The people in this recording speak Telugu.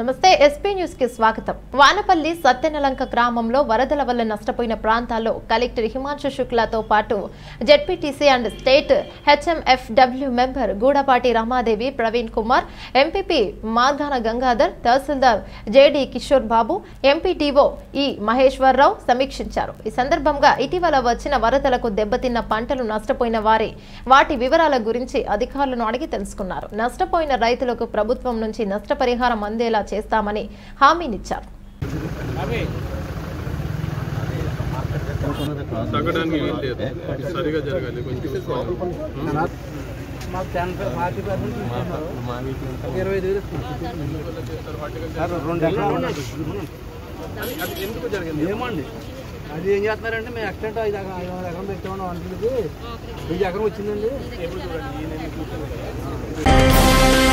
నమస్తే ఎస్పీ న్యూస్ కి స్వాగతం వానపల్లి సత్యనలంక గ్రామంలో వరదల వల్ల నష్టపోయిన ప్రాంతాల్లో కలెక్టర్ హిమాంశు శుక్లాతో పాటు ZPTC and state HMFW member Gudapati Ramadevi Praveen Kumar MPP Margana Gangadhar tahsildar JD Kishore Babu MPTO E Maheswararao సమీక్షించారు ఈ సందర్భంగా ఇటీవల వచ్చిన వరదలకు దెబ్బతిన్న పంటలు నష్టపోయిన వారి వాటి వివరాల గురించి అధికారులను అడిగి తెలుసుకున్నారు నష్టపోయిన రైతులకు ప్రభుత్వం నుంచి నష్టపరిహారం అందేలా చేస్తామని హామీనిచ్చారు తగ్గడానికి వీలు లేదు సరిగా జరగాలి కొంచెం మాకు టెన్ ఫార్టీ పర్సెంట్ తీసుకున్నారు ఇరవై ఐదు వేలు ఇస్తున్నారు. రెండు ఎకరాలు ఉన్నాయి. అది ఎందుకు జరిగింది ఏమండి అది ఏం చేస్తున్నారంటే మేము ఎక్స్టెంట్ ఐదు ఎకరం ఐదు వందల ఎకరం పెట్టామని అంటుంది వెయ్యి ఎకరం వచ్చిందండి ఎప్పుడు చూడండి ఈ నెల కూర్చొని